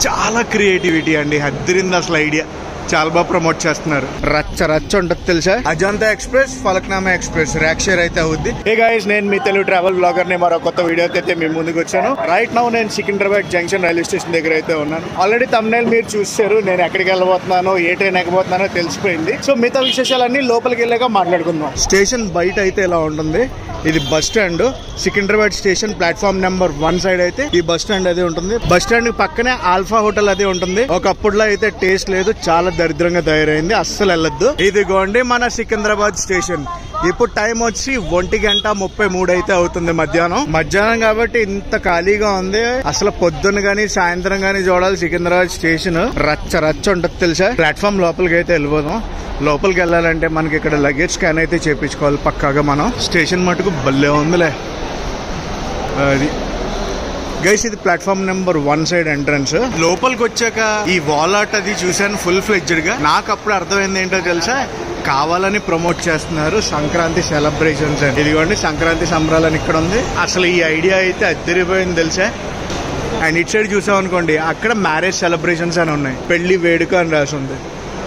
చాలా క్రియేటివిటీ అండి హద్దిరింది అసలు ఐడియా చాలా బాగా ప్రమోట్ చేస్తున్నారు రచ్చ రచ్చ ఉంటుంది తెలుసా Ajanta express Falaknuma express rake share అయితే అవుద్ది ఏ గైస్ నేను మీ తెలుగు ట్రావెల్ బ్లాగర్ ని మరో కొత్త వీడియో అయితే మీ ముందుకు వచ్చాను రైట్ నౌ నేను సికింద్రాబాద్ జంక్షన్ రైల్వే స్టేషన్ దగ్గర అయితే ఉన్నాను ఆల్రెడీ తమ్నేల్ మీరు చూసారు నేను ఎక్కడికి వెళ్ళబోతున్నాను ఏ ట్రైన్ ఎక్కబోతున్నానో తెలిసిపోయింది సో మిగతా విశేషాలన్నీ లోపలికి వెళ్ళాక మాట్లాడుకుందాం స్టేషన్ బయట అయితే ఇలా ఉంటుంది ఇది bus stand Secunderabad station platform number one side అయితే ఈ బస్ స్టాండ్ అదే ఉంటుంది బస్ స్టాండ్ పక్కనే ఆల్ఫా హోటల్ అదే ఉంటుంది ఒకప్పుడులో అయితే టేస్ట్ లేదు చాలా దరిద్రంగా తయారైంది అస్సలు వెళ్ళొద్దు ఇదిగోండి మన సికింద్రాబాద్ స్టేషన్ ఇప్పుడు టైం వచ్చి ఒంటి గంట ముప్పై మూడు అయితే అవుతుంది మధ్యాహ్నం మధ్యాహ్నం కాబట్టి ఇంత ఖాళీగా ఉంది అసలు పొద్దున్న గానీ సాయంత్రం గానీ చూడాలి సికింద్రాబాద్ స్టేషన్ రచ్చ రచ్చ ఉంటుంది తెలుసా ప్లాట్ఫామ్ లోపలికి అయితే వెళ్ళిపోదాం లోపలికి వెళ్ళాలంటే మనకి ఇక్కడ లగేజ్ స్కాన్ అయితే చేపించుకోవాలి పక్కాగా మనం స్టేషన్ మటుకు భలే ఉందిలే అది గైస్ ఇది platform number one side entrance లోపలికి వచ్చాక ఈ వాలాట్ అది చూసాను ఫుల్ ఫ్లెడ్జ్డ్ గా నాకు అప్పుడు అర్థమైంది ఏంటో తెలుసా కావాలని ప్రమోట్ చేస్తున్నారు సంక్రాంతి సెలబ్రేషన్స్ అని ఇదిగోండి సంక్రాంతి సంబరాలని ఇక్కడ ఉంది అసలు ఈ ఐడియా అయితే అద్దరిపోయింది తెలుసా అండ్ ఇట్ సైడ్ చూసాం అనుకోండి అక్కడ మ్యారేజ్ సెలబ్రేషన్స్ అని ఉన్నాయి పెళ్లి వేడుక అని రాసి ఉంది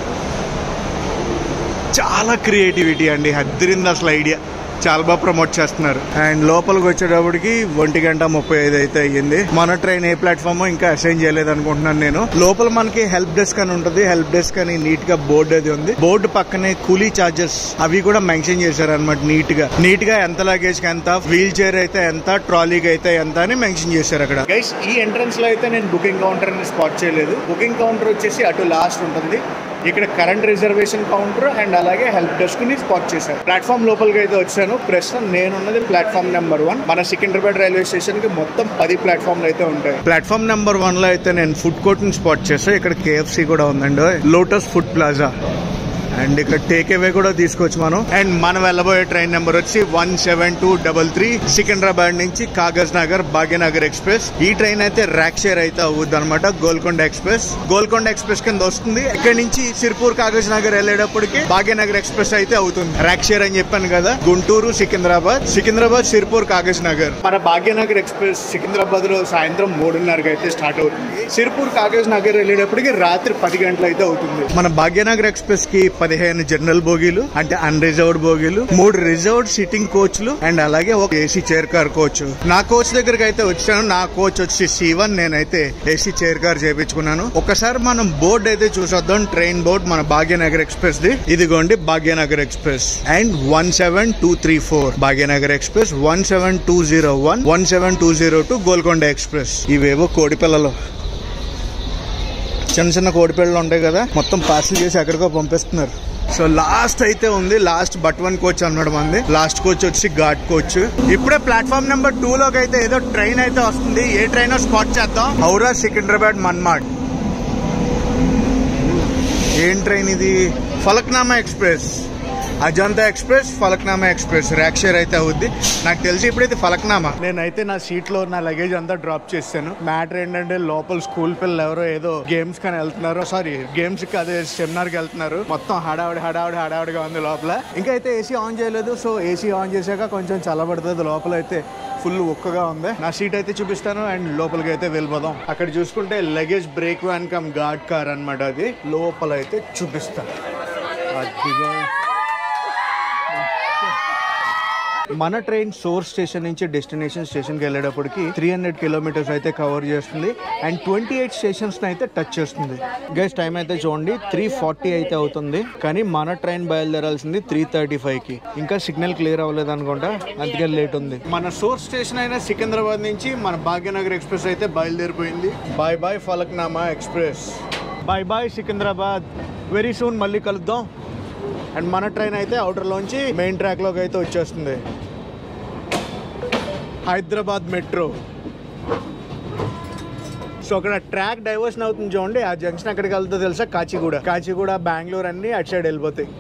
చాలా క్రియేటివిటీ అండి హద్దిరింది అసలు ఐడియా చాలా బాగా ప్రమోట్ చేస్తున్నారు అండ్ లోపలికి వచ్చేటప్పటికి ఒంటి గంట ముప్పై ఐదు అయితే అయ్యింది మన ట్రైన్ ఏ ప్లాట్ఫామ్ ఇంకా అసైన్ చేయలేదు అనుకుంటున్నాను నేను లోపల మనకి హెల్ప్ డెస్క్ అని ఉంటుంది హెల్ప్ డెస్క్ అని నీట్ గా బోర్డు అది ఉంది బోర్డు పక్కనే కూలీ చార్జెస్ అవి కూడా మెన్షన్ చేశారు అనమాట నీట్ గా నీట్ గా ఎంత లగేజ్ కి ఎంత వీల్ చైర్ అయితే ఎంత ట్రాలీకి అయితే ఎంత అని మెన్షన్ చేశారు అక్కడ గైస్ ఈ ఎంట్రన్స్ లో అయితే నేను బుకింగ్ కౌంటర్ ని స్పాట్ చేయలేదు బుకింగ్ కౌంటర్ వచ్చేసి అటు లాస్ట్ ఉంటుంది ఇక్కడ కరెంట్ రిజర్వేషన్ కౌంటర్ అండ్ అలాగే హెల్ప్ డెస్క్ ని స్పాట్ చేశారు ప్లాట్ఫామ్ లోపలికి అయితే వచ్చాను ప్రస్తుతం నేనున్నది ప్లాట్ఫామ్ నెంబర్ వన్ మన సికింద్రాబాద్ రైల్వే స్టేషన్ కి మొత్తం పది ప్లాట్ఫామ్లు అయితే ఉంటాయి ప్లాట్ఫామ్ నెంబర్ వన్ లో అయితే నేను ఫుడ్ కోర్ట్ ని స్పాట్ చేస్తాను ఇక్కడ కేఎఫ్సి కూడా ఉందండి లోటస్ ఫుడ్ ప్లాజా అండ్ ఇక్కడ టేక్ అవే కూడా తీసుకోవచ్చు మనం అండ్ మనం వెళ్ళబోయే ట్రైన్ నెంబర్ వచ్చి one seven two double three Secunderabad నుంచి కాగజ్ నగర్ భాగ్యనగర్ ఎక్స్ప్రెస్ ఈ ట్రైన్ అయితే ర్యాక్ షేర్ అయితే అవుద్ది అనమాట గోల్కొండ ఎక్స్ప్రెస్ గోల్కొండ ఎక్స్ప్రెస్ కింద వస్తుంది ఇక్కడ నుంచి సిర్పూర్ కాగజ్ నగర్ వెళ్ళేటప్పటికి భాగ్యనగర్ ఎక్స్ప్రెస్ అయితే అవుతుంది ర్యాక్ షేర్ అని చెప్పాను కదా గుంటూరు సికింద్రాబాద్ సికింద్రాబాద్ సిర్పూర్ కాగజ్ నగర్ మన భాగ్యనగర్ ఎక్స్ప్రెస్ సికింద్రాబాద్ లో సాయంత్రం మూడున్నరకు అయితే స్టార్ట్ అవుతుంది సిర్పూర్ కాగజ్ నగర్ వెళ్ళేటప్పటికి రాత్రి పది గంటలు అయితే అవుతుంది మన భాగ్యనగర్ ఎక్స్ప్రెస్ కి పదిహేను జనరల్ బోగీలు అంటే అన్రిజర్వ్డ్ బోగీలు మూడు రిజర్వ్డ్ సిట్టింగ్ కోచ్లు అండ్ అలాగే ఒక ఏసీ చైర్ కార్ కోచ్ నా కోచ్ దగ్గరికి అయితే వచ్చాను నా కోచ్ వచ్చి సీవన్ నేనైతే ఏసీ చైర్ కార్ చేపించుకున్నాను ఒకసారి మనం బోర్డు అయితే చూసొద్దాం ట్రైన్ బోర్డ్ మన భాగ్యనగర్ ఎక్స్ప్రెస్ ది ఇదిగోండి Bhagyanagar express and one seven two three four Bhagyanagar express one seven two zero one one seven two zero two Golconda express ఇవేవో కోడిపిల్లలు చిన్న చిన్న కోడిపిల్లలు ఉంటాయి కదా మొత్తం పార్సిల్ చేసి ఎక్కడికో పంపిస్తున్నారు సో లాస్ట్ అయితే ఉంది లాస్ట్ బట్ వన్ కోచ్ అన్నాడు మంది లాస్ట్ కోచ్ వచ్చి ఘాట్ కోచ్ ఇప్పుడే ప్లాట్ఫామ్ నెంబర్ టూ లోకి అయితే ఏదో ట్రైన్ అయితే వస్తుంది ఏ ట్రైన్ స్పాట్ చేద్దాం హౌరా సికింద్రాబాద్ మన్మాడ్ ఏం ట్రైన్ ఇది Falaknuma express Ajanta express Falaknuma express rake share అయితే అవుద్ది నాకు తెలిసి ఇప్పుడైతే ఫలక్నామా నేనైతే నా సీట్ లో నా లగేజ్ అంతా డ్రాప్ చేశాను మ్యాటర్ ఏంటంటే లోపల స్కూల్ పిల్లలు ఎవరో ఏదో గేమ్స్ కానీ వెళ్తున్నారు సారీ గేమ్స్ కి అదే సెమినార్ కి వెళ్తున్నారు మొత్తం హడావిడి హడావిడి హడావిడిగా ఉంది లోపల ఇంకా అయితే ఏసీ ఆన్ చేయలేదు సో ఏసీ ఆన్ చేశాక కొంచెం చల్లబడుతుంది లోపల అయితే ఫుల్ ఉక్కగా ఉంది నా సీట్ అయితే చూపిస్తాను అండ్ లోపలికి అయితే వెళ్ళిపోదాం అక్కడ చూసుకుంటే luggage brake van cum guard car అన్నమాట అది లోపల అయితే చూపిస్తాను అదిగో మన ట్రైన్ సోర్స్ స్టేషన్ నుంచి డెస్టినేషన్ స్టేషన్కి వెళ్ళేటప్పటికి త్రీ హండ్రెడ్ కిలోమీటర్స్ అయితే కవర్ చేస్తుంది అండ్ ట్వంటీ ఎయిట్ స్టేషన్స్ అయితే టచ్ చేస్తుంది గైస్ టైం అయితే చూడండి త్రీ ఫార్టీ అయితే అవుతుంది కానీ మన ట్రైన్ బయలుదేరాల్సింది త్రీ థర్టీ ఫైవ్ కి ఇంకా సిగ్నల్ క్లియర్ అవ్వలేదు అనుకుంటా అందుకే లేట్ ఉంది మన సోర్స్ స్టేషన్ అయిన సికింద్రాబాద్ నుంచి మన భాగ్యనగర్ ఎక్స్ప్రెస్ అయితే బయలుదేరిపోయింది bye bye Falaknuma express bye bye Secunderabad very soon మళ్ళీ కలుద్దాం అండ్ మన ట్రైన్ అయితే అవుటర్లోంచి మెయిన్ ట్రాక్లోకి అయితే వచ్చేస్తుంది హైదరాబాద్ మెట్రో సో అక్కడ ట్రాక్ డైవర్షన్ అవుతుంది చూడండి ఆ జంక్షన్ ఎక్కడికి వెళ్తుందో తెలుసా కాచిగూడ కాచిగూడ బెంగళూరు అన్ని అటు సైడ్ వెళ్ళిపోతాయి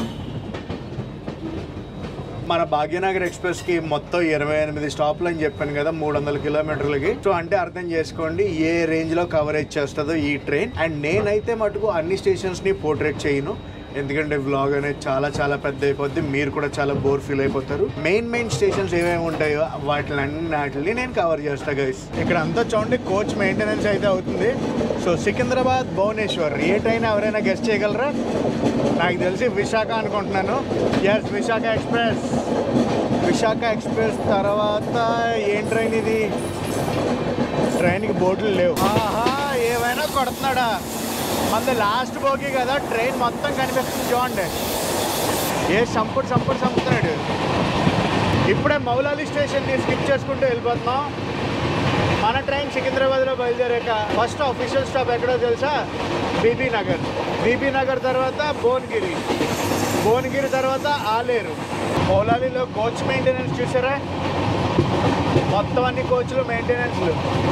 మన భాగ్యనగర్ ఎక్స్ప్రెస్ కి మొత్తం ఇరవై ఎనిమిది స్టాప్లు అని చెప్పాను కదా మూడు వందల కిలోమీటర్లకి సో అంటే అర్థం చేసుకోండి ఏ రేంజ్ లో కవరేజ్ చేస్తుందో ఈ ట్రైన్ అండ్ నేనైతే మటుకు అన్ని స్టేషన్స్ ని పోర్ట్రేట్ చేయను ఎందుకంటే వ్లాగ్ అనేది చాలా చాలా పెద్ద అయిపోద్ది మీరు కూడా చాలా బోర్ ఫీల్ అయిపోతారు మెయిన్ మెయిన్ స్టేషన్స్ ఏమేమి ఉంటాయో వాటిని నేను కవర్ చేస్తా గైస్ ఇక్కడ అంతా చూడండి కోచ్ మెయింటెనెన్స్ అయితే అవుతుంది సో సికింద్రాబాద్ భువనేశ్వర్ ఏ ట్రైన్ ఎవరైనా గెస్ట్ చేయగలరా నాకు తెలిసి విశాఖ అనుకుంటున్నాను yes Visakha express Visakha express తర్వాత ఏం ట్రైన్ ఇది ట్రైన్కి బోర్డులు లేవు ఆహా ఏమైనా కొడుతున్నాడా మన లాస్ట్ బోగి కదా ట్రైన్ మొత్తం కనిపిస్తుంది చూడండి ఏ సంపుడు సంపుడు సంపుతున్నాడు ఇప్పుడే మౌలాలి స్టేషన్ని స్కిప్ చేసుకుంటూ వెళ్ళిపోతున్నాం మన ట్రైన్ సికింద్రాబాద్లో బయలుదేరాక ఫస్ట్ అఫీషియల్ స్టాప్ ఎక్కడో తెలుసా బీబీ నగర్ బీబీ నగర్ తర్వాత భువనగిరి భువనగిరి తర్వాత ఆలేరు మౌలాలిలో కోచ్ మెయింటెనెన్స్ చూసారా మొత్తం అన్ని కోచ్లు మెయింటెనెన్స్లు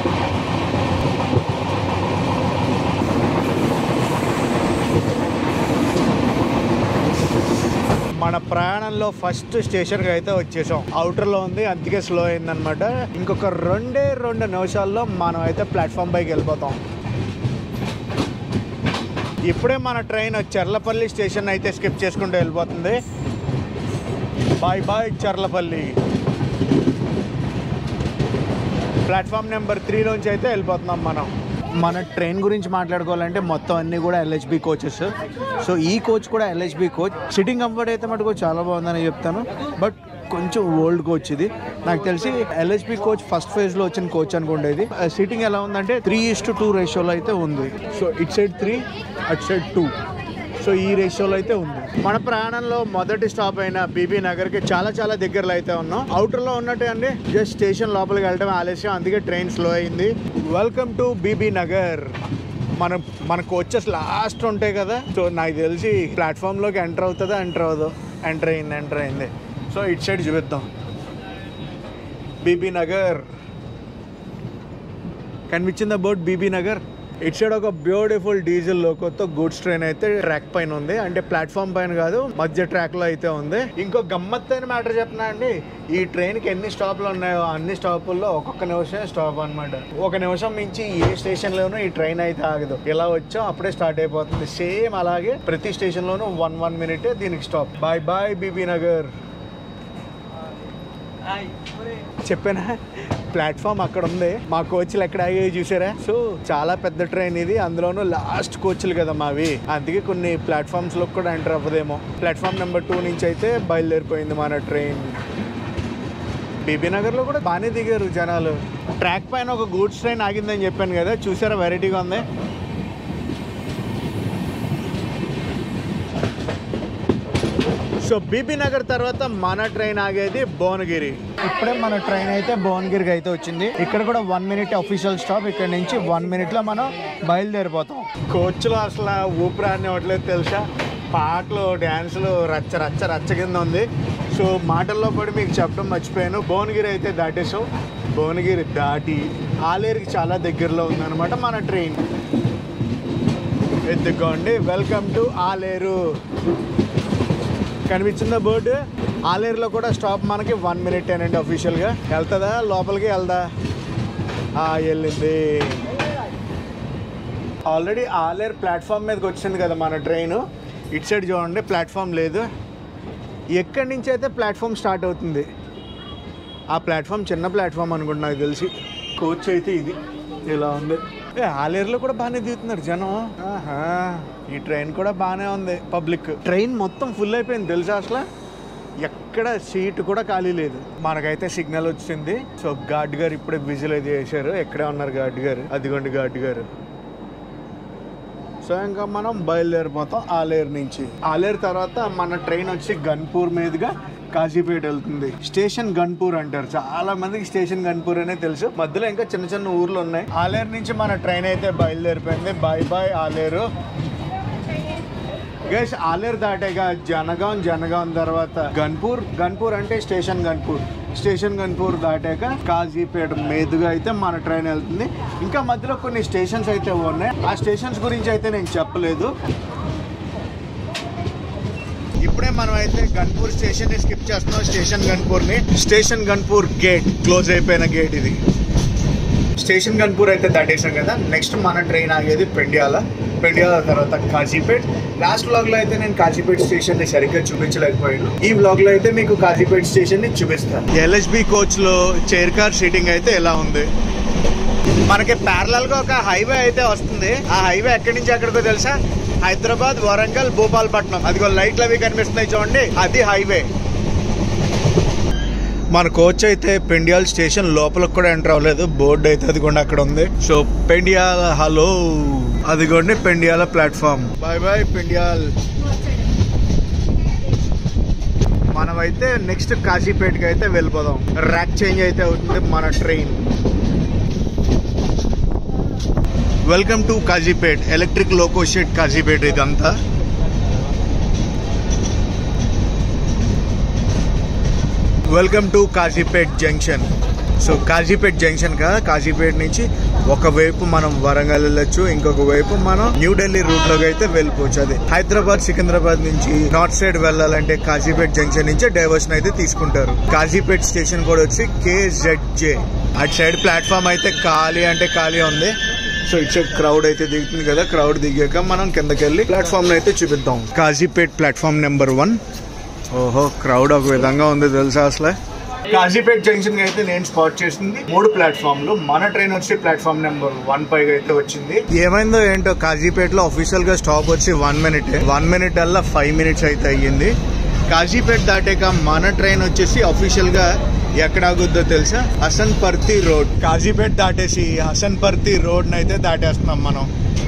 మన ప్రయాణంలో ఫస్ట్ స్టేషన్కి అయితే వచ్చేసాం అవుటర్లో ఉంది అందుకే స్లో అయిందనమాట ఇంకొక రెండే రెండు నిమిషాల్లో మనం అయితే ప్లాట్ఫామ్ పైకి వెళ్ళిపోతాం ఇప్పుడే మన ట్రైన్ చర్లపల్లి స్టేషన్ అయితే స్కిప్ చేసుకుంటూ వెళ్ళిపోతుంది bye bye Cherlapalli platform number త్రీలోంచి అయితే వెళ్ళిపోతున్నాం మనం మన ట్రైన్ గురించి మాట్లాడుకోవాలంటే మొత్తం అన్నీ కూడా ఎల్హెచ్బి కోచెస్ సో ఈ కోచ్ కూడా ఎల్హెచ్బి కోచ్ సిట్టింగ్ కంఫర్ట్ అయితే మటుకు చాలా బాగుందని చెప్తాను బట్ కొంచెం ఓల్డ్ కోచ్ ఇది నాకు తెలిసి ఎల్హెచ్బి కోచ్ ఫస్ట్ ఫేజ్లో వచ్చిన కోచ్ అనుకుండేది సీటింగ్ ఎలా ఉందంటే త్రీ ఇస్ టు టూ రేషియోలో అయితే ఉంది so it side three at side two so ఈ రేషియోలో అయితే ఉంది మన ప్రయాణంలో మొదటి స్టాప్ అయిన బీబీ నగర్కి చాలా చాలా దగ్గరలో అయితే ఉన్నాం అవుటర్ లో ఉన్నట్టే అండి జస్ట్ స్టేషన్ లోపలికి వెళ్ళడం ఆలస్యం అందుకే ట్రైన్ స్లో అయింది వెల్కమ్ టు బీబీ నగర్ మన మన కోచెస్ లాస్ట్ ఉంటాయి కదా సో నాకు తెలిసి ప్లాట్ఫామ్ లోకి ఎంటర్ అవుతుందా ఎంటర్ అవ్వదు ఎంటర్ అయింది ఎంటర్ అయింది సో ఇట్ సైడ్ చూపిద్దాం బీబీ నగర్ కనిపించిందా board Bibinagar it side ఒక బ్యూటిఫుల్ డీజిల్ లోకోతో గూడ్స్ ట్రైన్ అయితే ట్రాక్ పైన ఉంది అంటే ప్లాట్ఫామ్ పైన కాదు మధ్య ట్రాక్ లో అయితే ఉంది ఇంకో గమ్మత్తైన మ్యాటర్ చెప్పిన అండి ఈ ట్రైన్ కి ఎన్ని స్టాప్లు ఉన్నాయో అన్ని స్టాపుల్లో ఒక్కొక్క నిమిషం స్టాప్ అన్నమాట ఒక నిమిషం మించి ఏ స్టేషన్ లోనూ ఈ ట్రైన్ అయితే ఆగదు ఇలా వచ్చాం అప్పుడే స్టార్ట్ అయిపోతుంది సేమ్ అలాగే ప్రతి స్టేషన్ లోనూ వన్ వన్ మినిట్ దీనికి stop bye bye Bibinagar చెప్పానా ప్లాట్ఫామ్ అక్కడ ఉంది మా కోచ్లు ఎక్కడ ఆగాయి చూసారా సో చాలా పెద్ద ట్రైన్ ఇది అందులోనూ లాస్ట్ కోచ్లు కదా మావి అందుకే కొన్ని ప్లాట్ఫామ్స్ లో కూడా ఎంటర్ అవ్వదేమో ప్లాట్ఫామ్ నెంబర్ టూ నుంచి అయితే బయలుదేరిపోయింది మన ట్రైన్ బీబీ నగర్ లో కూడా బాగానే దిగారు జనాలు ట్రాక్ పైన ఒక గూడ్స్ ట్రైన్ ఆగిందని చెప్పాను కదా చూసారా వెరైటీగా ఉంది సో బీబీ నగర్ తర్వాత మన ట్రైన్ ఆగేది భువనగిరి ఇప్పుడే మన ట్రైన్ అయితే భువనగిరికి అయితే వచ్చింది ఇక్కడ కూడా వన్ మినిట్ అఫీషియల్ స్టాప్ ఇక్కడ నుంచి వన్ మినిట్ లో మనం బయలుదేరిపోతాం కోచ్లో అసలు ఊపిరాన్ని ఇవ్వట్లేదు తెలుసా పాటలు డ్యాన్సులు రచ్చ రచ్చ రచ్చ కింద ఉంది సో మాటల్లో పడి మీకు చెప్పడం మర్చిపోయాను భువనగిరి అయితే దాటేసాం భువనగిరి దాటి ఆలేరుకి చాలా దగ్గరలో ఉందన్నమాట మన ట్రైన్ ఎత్తుకోండి వెల్కమ్ టు ఆలేరు కనిపించిందా బోర్డు ఆలేరులో కూడా స్టాప్ మనకి వన్ మినిట్ అండి అఫీషియల్గా వెళ్తుందా లోపలికి వెళ్దా ఆ, వెళ్ళింది ఆల్రెడీ ఆలేరు ప్లాట్ఫామ్ మీదకి వచ్చింది కదా మన ట్రైన్ ఇటు సైడ్ చూడండి ప్లాట్ఫామ్ లేదు ఎక్కడి నుంచి అయితే ప్లాట్ఫామ్ స్టార్ట్ అవుతుంది ఆ ప్లాట్ఫామ్ చిన్న ప్లాట్ఫామ్ అనుకుంటా నాకు తెలిసి కోచ్ అయితే ఇది ఇలా ఉంది ఏ, ఆలేరులో కూడా బాగానే దిగుతున్నారు జనం ఆహా ఈ ట్రైన్ కూడా బాగానే ఉంది పబ్లిక్ ట్రైన్ మొత్తం ఫుల్ అయిపోయింది తెలుసా అసలు ఎక్కడ సీట్ కూడా ఖాళీ లేదు మనకైతే సిగ్నల్ వచ్చింది సో గార్డ్ గారు ఇప్పుడే విజిల్ అయితే చేశారు ఎక్కడే ఉన్నారు గార్డ్ గారు అదిగోండి గార్డ్ గారు సో ఇంకా మనం బయలుదేరిపోతాం ఆలేరు నుంచి ఆలేరు తర్వాత మన ట్రైన్ వచ్చి గన్పూర్ మీదుగా కాజీపేట వెళ్తుంది స్టేషన్ గన్పూర్ అంటారు చాలా మందికి స్టేషన్ గన్పూర్ అనే తెలుసు మధ్యలో ఇంకా చిన్న చిన్న ఊర్లు ఉన్నాయి ఆలేరు నుంచి మన ట్రైన్ అయితే బయలుదేరిపోయింది bye bye Aleru guys Aleru దాటాక జనగాం జనగాం తర్వాత గన్పూర్ గన్పూర్ అంటే స్టేషన్ గన్పూర్ స్టేషన్ గన్పూర్ దాటాక కాజీపేట మీదుగా అయితే మన ట్రైన్ వెళ్తుంది ఇంకా మధ్యలో కొన్ని స్టేషన్స్ అయితే ఉన్నాయి ఆ స్టేషన్స్ గురించి అయితే నేను చెప్పలేదు ఇప్పుడే మనం అయితే గన్పూర్ స్టేషన్ ని స్కిప్ చేస్తున్నాం స్టేషన్ గన్పూర్ ని స్టేషన్ గన్పూర్ గేట్ క్లోజ్ అయిపోయిన గేట్ ఇది స్టేషన్ గన్పూర్ అయితే దాటేసాం కదా నెక్స్ట్ మన ట్రైన్ ఆగేది పెండ్యాల పెండ్యాల తర్వాత కాజీపేట్ లాస్ట్ వ్లాగ్ లో అయితే నేను కాజీపేట్ స్టేషన్ ని సరిగ్గా చూపించలేకపోయాను ఈ వ్లాగ్ లో అయితే మీకు కాజీపేట్ స్టేషన్ ని చూపిస్తాను ఎల్హెచ్బి కోచ్ లో చైర్ కార్ సీటింగ్ అయితే ఎలా ఉంది మనకి ప్యారలల్ గా ఒక హైవే అయితే వస్తుంది ఆ హైవే ఎక్కడి నుంచి ఎక్కడికో తెలుసా హైదరాబాద్ వరంగల్ భూపాలపట్నం అదిగో లైట్లు అవి కనిపిస్తున్నాయి చూడండి అది హైవే మన కోచ్ అయితే పెండియాల్ స్టేషన్ లోపలికి కూడా ఎంటర్ అవ్వలేదు బోర్డు అయితే అదిగోండి అక్కడ ఉంది సో పెండియాల్ హలో అదిగోండి Pendyala platform bye bye Pendyal మనమైతే నెక్స్ట్ కాశీపేటకి అయితే వెళ్ళిపోదాం ర్యాక్ చేంజ్ అయితే అవుతుంది మన train welcome to Kazipet electric loco shed Kazipet ఇదంతా welcome to Kazipet junction so Kazipet junction కదా కాజీపేట్ నుంచి ఒకవైపు మనం వరంగల్ వెళ్ళొచ్చు ఇంకొక వైపు మనం న్యూఢిల్లీ రూట్ లోకి అయితే వెళ్ళిపోవచ్చు అది హైదరాబాద్ సికింద్రాబాద్ నుంచి నార్త్ సైడ్ వెళ్ళాలంటే కాజీపేట్ జంక్షన్ నుంచి డైవర్షన్ అయితే తీసుకుంటారు కాజీపేట్ స్టేషన్ కూడా వచ్చి కేజెడ్జే అటు సైడ్ ప్లాట్ఫామ్ అయితే ఖాళీ అంటే ఖాళీ ఉంది సో ఇటు సైడ్ క్రౌడ్ అయితే దిగుతుంది కదా క్రౌడ్ దిగాక మనం కిందకి వెళ్ళి ప్లాట్ఫామ్ అయితే చూపిద్దాం కాజీపేట్ ప్లాట్ఫామ్ నెంబర్ వన్ ఓహో క్రౌడ్ ఒక విధంగా ఉంది తెలుసా అసలు కాజీపేట్ జంక్షన్ అయితే నేను స్పాట్ చేసింది మూడు ప్లాట్ఫామ్లు మన ట్రైన్ వచ్చి ప్లాట్ఫామ్ నెంబర్ వన్ పైగా అయితే వచ్చింది ఏమైందో ఏంటో కాజీపేట్ లో అఫీషియల్ గా స్టాప్ వచ్చి వన్ మినిట్ వన్ మినిట్ అల్లా ఫైవ్ మినిట్స్ అయితే అయ్యింది కాజీపేట్ దాటాక మన ట్రైన్ వచ్చేసి అఫీషియల్ గా ఎక్కడ ఆగుద్దో తెలుసా హసన్ పర్తి రోడ్ కాజీపేట్ దాటేసి హసన్ పర్తి రోడ్ అయితే దాటేస్తున్నాం మనం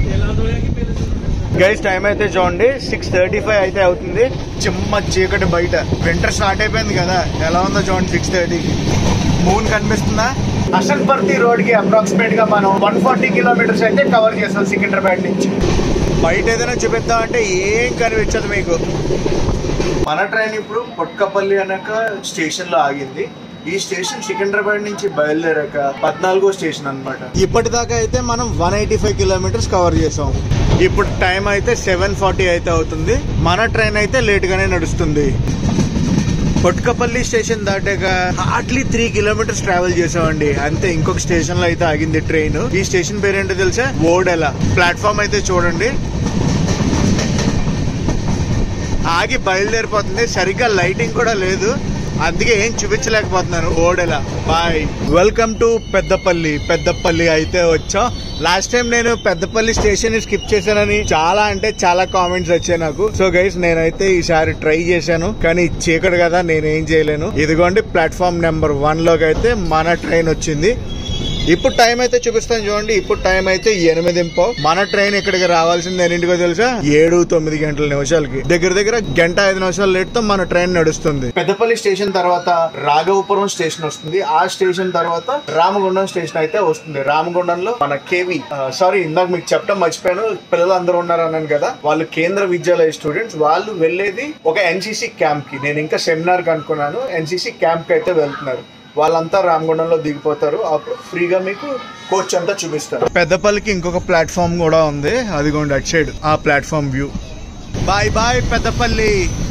గైస్ టైం అయితే చూడండి సిక్స్ థర్టీ ఫైవ్ అయితే అవుతుంది చిమ్మ చీకటి బయట వింటర్ స్టార్ట్ అయిపోయింది కదా ఎలా ఉందో చూడండి సిక్స్ థర్టీకి మూన్ కనిపిస్తుందా అసన్పర్తి రోడ్ కి అప్రాక్సిమేట్ గా మనం వన్ ఫార్టీ కిలోమీటర్స్ అయితే కవర్ చేస్తాం సికింద్రాబాద్ నుంచి బయట ఏదైనా చూపిద్దాం అంటే ఏం కనిపించదు మీకు మన ట్రైన్ ఇప్పుడు పొట్కపల్లి అనక స్టేషన్ లో ఆగింది ఈ స్టేషన్ సికింద్రాబాద్ నుంచి బయలుదేరాక పద్నాలుగో స్టేషన్ అన్నమాట ఇప్పటిదాకా అయితే మనం one eighty five kilometres cover చేసాం ఇప్పుడు టైం అయితే సెవెన్ ఫార్టీ అయితే అవుతుంది మన ట్రైన్ అయితే లేట్ గానే నడుస్తుంది కొట్కపల్లి స్టేషన్ దాటాక హార్డ్లీ త్రీ కిలోమీటర్స్ ట్రావెల్ చేసామండి అంతే ఇంకొక స్టేషన్ లో అయితే ఆగింది ట్రైన్ ఈ స్టేషన్ పేరేంటో తెలుసా ఓడెలా ప్లాట్ఫామ్ అయితే చూడండి ఆగి బయలుదేరిపోతుంది సరిగ్గా లైటింగ్ కూడా లేదు అందుకే ఏం చూపించలేకపోతున్నాను Odela bye welcome to Peddapalli Peddapalli అయితే వచ్చాం లాస్ట్ టైం నేను పెద్దపల్లి స్టేషన్ స్కిప్ చేశానని చాలా అంటే చాలా కామెంట్స్ వచ్చాయి నాకు సో గైస్ నేనైతే ఈసారి ట్రై చేశాను కానీ చీకటి కదా నేను ఏం చేయలేను ఇదిగోండి ప్లాట్ఫామ్ నెంబర్ వన్ లోకి అయితే మన ట్రైన్ వచ్చింది ఇప్పుడు టైం అయితే చూపిస్తాను చూడండి ఇప్పుడు టైం అయితే ఎనిమిది మన ట్రైన్ ఇక్కడికి రావాల్సింది ఎన్నింటికో తెలుసా ఏడు తొమ్మిది గంటల నిమిషాలకి దగ్గర దగ్గర గంట ఐదు నిమిషాలు లేట్ తో మన ట్రైన్ నడుస్తుంది పెద్దపల్లి స్టేషన్ తర్వాత రాఘవపురం స్టేషన్ వస్తుంది ఆ స్టేషన్ తర్వాత రామగుండం స్టేషన్ అయితే వస్తుంది రామగుండంలో మన కేవి సారీ ఇందాక మీకు చెప్పడం మర్చిపోయాను పిల్లలు అందరూ ఉన్నారు అన్నాను కదా వాళ్ళు కేంద్ర విద్యాలయ స్టూడెంట్స్ వాళ్ళు వెళ్ళేది ఒక ఎన్సీసీ క్యాంప్ కి నేను ఇంకా సెమినార్ కి అనుకున్నాను ఎన్సీసీ క్యాంప్ కి అయితే వెళ్తున్నారు వాళ్ళంతా రామగుండంలో దిగిపోతారు అప్పుడు ఫ్రీగా మీకు కోచ్ అంతా చూపిస్తారు పెద్దపల్లికి ఇంకొక ప్లాట్ఫామ్ కూడా ఉంది అదిగోండి అటు సైడ్ ఆ platform view bye bye Peddapalli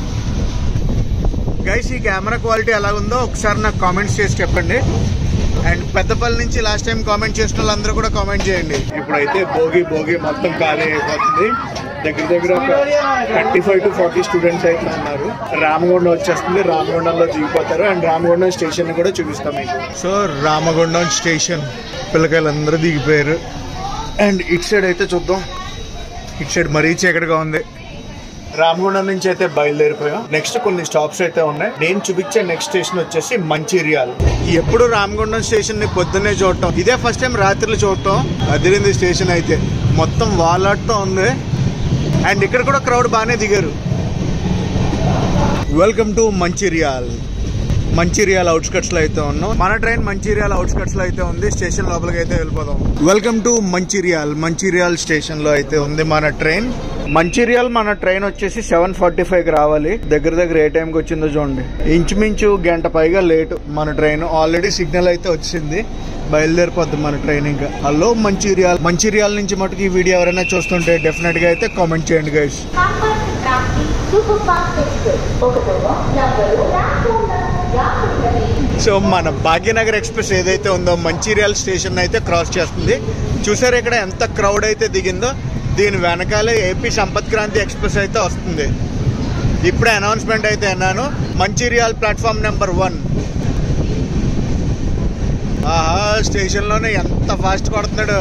guys ఈ కెమెరా క్వాలిటీ ఎలా ఉందో ఒకసారి నాకు కామెంట్స్ చేసి చెప్పండి అండ్ పెద్దపల్లి నుంచి లాస్ట్ టైం కామెంట్ చేసిన వాళ్ళందరూ కూడా కామెంట్ చేయండి ఇప్పుడైతే భోగి భోగి మొత్తం ఖాళీ అయిపోతుంది దగ్గర దగ్గర ఒక thirty five to forty students అయితే ఉన్నారు రామగుండం వచ్చేస్తుంది రామగుండంలో దిగిపోతారు అండ్ రామగుండం స్టేషన్ కూడా చూపిస్తాం మీకు సో రామగుండం స్టేషన్ పిల్లకాయలందరూ దిగిపోయారు అండ్ ఇటు సైడ్ అయితే చూద్దాం ఇటు సైడ్ మరీ చీకటిగా ఉంది రామగుండం నుంచి అయితే బయలుదేరిపోయాం నెక్స్ట్ కొన్ని స్టాప్స్ అయితే ఉన్నాయి నేను చూపించే నెక్స్ట్ స్టేషన్ వచ్చేసి మంచిర్యాల్ ఎప్పుడు రామగుండం స్టేషన్ ని పొద్దున్నే చూడటం ఇదే ఫస్ట్ టైం రాత్రులు చూడటం అదిరింది స్టేషన్ అయితే మొత్తం వాలాడుతూ ఉంది అండ్ ఇక్కడ కూడా క్రౌడ్ బాగానే దిగారు welcome to Mancherial Mancherial outskirts లో అయితే ఉన్నాం మన ట్రైన్ మంచిర్యాల అవుట్స్కట్స్ లో అయితే ఉంది స్టేషన్ లోపలికి అయితే వెళ్ళిపోదాం welcome to Mancherial Mancherial station లో అయితే ఉంది మన ట్రైన్ మంచిర్యాల్ మన ట్రైన్ వచ్చేసి సెవెన్ ఫార్టీ ఫైవ్ కి రావాలి దగ్గర దగ్గర ఏ టైంకి వచ్చిందో చూడండి ఇంచుమించు గంట పైగా లేట్ మన ట్రైన్ ఆల్రెడీ సిగ్నల్ అయితే వచ్చింది బయలుదేరిపోద్ది మన ట్రైన్ ఇంకా హలో మంచిర్యాల్ మంచిర్యాల్ నుంచి మటుకు ఈ వీడియో ఎవరైనా చూస్తుంటే డెఫినెట్ గా అయితే కామెంట్ చేయండి గైస్ కాంపౌండ్ క్రాఫ్ట్ సూపర్ ఫాస్ట్ ఎక్స్ప్రెస్ ఒకటవ నంబరు ప్లాట్ఫామ్ యాభై సో మన భాగ్యనగర్ ఎక్స్ప్రెస్ ఏదైతే ఉందో మంచిర్యాల్ స్టేషన్ అయితే క్రాస్ చేస్తుంది చూసారు ఇక్కడ ఎంత క్రౌడ్ అయితే దిగిందో దీని వెనకాలే ఏపీ సంపత్ క్రాంతి ఎక్స్ప్రెస్ అయితే వస్తుంది ఇప్పుడే అనౌన్స్మెంట్ అయితే అన్నాను మంచిర్యాల్ ప్లాట్ఫామ్ నెంబర్ వన్ ఆహా స్టేషన్లోనే ఎంత ఫాస్ట్ కొడుతున్నాడు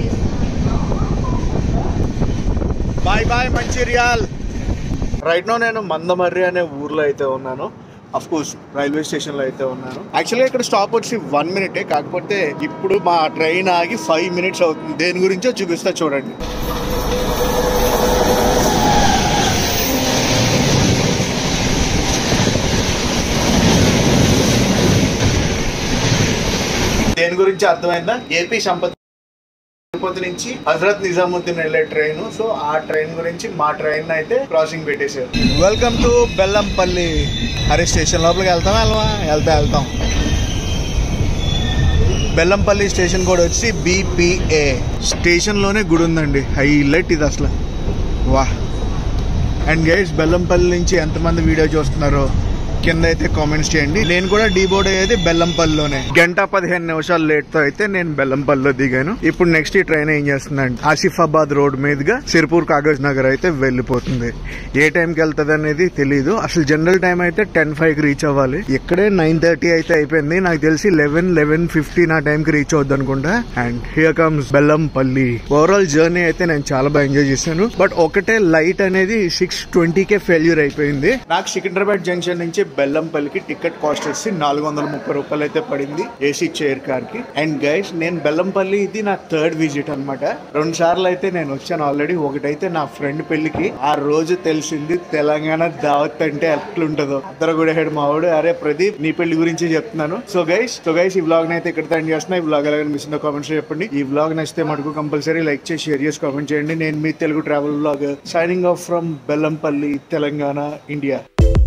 bye bye Mancherial right no నేను మందమర్రి అనే ఊర్లో అయితే ఉన్నాను అఫ్ కోర్స్ రైల్వే స్టేషన్ లో అయితే ఉన్నాను యాక్చువల్గా ఇక్కడ స్టాప్ వచ్చి వన్ మినిటే కాకపోతే ఇప్పుడు మా ట్రైన్ ఆగి ఫైవ్ మినిట్స్ అవుతుంది దేని గురించో చూపిస్తా చూడండి దేని గురించి అర్థమైందా ఏపీ సంపత్ తిరుపతి నుంచి హజరత్ నిజాముద్దీన్ వెళ్ళే ట్రైన్ సో ఆ ట్రైన్ గురించి మా ట్రైన్ అయితే క్రాసింగ్ పెట్టేశారు వెల్కమ్ టు బెల్లంపల్లి అరే స్టేషన్ లోపలికి వెళ్తాం వెళ్ళవా వెళ్తా వెళ్తాం బెల్లంపల్లి స్టేషన్ కూడా వచ్చి బీపీఏ స్టేషన్ లోనే గుడి ఉందండి హైలైట్ ఇది అసలు వా అండ్ గైడ్స్ బెల్లంపల్లి నుంచి ఎంతమంది వీడియో చూస్తున్నారో కింద అయితే కామెంట్స్ చేయండి నేను కూడా డీబోర్డ్ అయ్యేది బెల్లంపల్లిలోనే గంట పదిహేను నిమిషాలు లేట్ తో అయితే నేను బెల్లంపల్లిలో దిగాను ఇప్పుడు నెక్స్ట్ ఈ ట్రైన్ ఏం చేస్తుందండి ఆసిఫాబాద్ రోడ్ మీదుగా సిర్పూర్ కాగజ్ నగర్ అయితే వెళ్ళిపోతుంది ఏ టైంకి వెళ్తుంది అనేది తెలియదు అసలు జనరల్ టైం అయితే టెన్ ఫైవ్ కి రీచ్ అవ్వాలి ఇక్కడే నైన్ థర్టీ అయితే అయిపోయింది నాకు తెలిసి లెవెన్ లెవెన్ ఫిఫ్టీన్ ఆ టైం కి రీచ్ అవుద్ది అనుకుంటా and here comes Bellampalli overall journey అయితే నేను చాలా బాగా ఎంజాయ్ చేశాను బట్ ఒకటే లైట్ అనేది సిక్స్ ట్వంటీకే ఫెయిల్యూర్ అయిపోయింది నాకు సికింద్రాబాద్ జంక్షన్ నుంచి బెల్లంపల్లికి టికెట్ కాస్ట్ వచ్చి నాలుగు వందల ముప్పై రూపాయలు అయితే పడింది ఏసీ చైర్ కార్ కి అండ్ గైస్ నేను బెల్లంపల్లి ఇది నా థర్డ్ విజిట్ అన్నమాట రెండు సార్లు అయితే నేను వచ్చాను ఆల్రెడీ ఒకటైతే నా ఫ్రెండ్ పెళ్లికి ఆ రోజు తెలిసింది తెలంగాణ దావత్ అంటే ఎట్లుంటుందో అందరూ కూడా హెడ్ మావాడు అరే ప్రదీప్ నీ పెళ్లి గురించి చెప్తున్నాను సో గైస్ సో గైస్ ఈ వ్లాగ్ అయితే ఇక్కడ ఎండ్ చేస్తున్నా ఈ వ్లాగ్ ఎలా మిస్ కామెంట్స్ చెప్పండి ఈ వ్లాగ్ నచ్చితే మటుకు కంపల్సరీ లైక్ చేసి షేర్ చేసి కామెంట్ చేయండి నేను మీ Telugu travel vlog signing off from Bellampalli Telangana India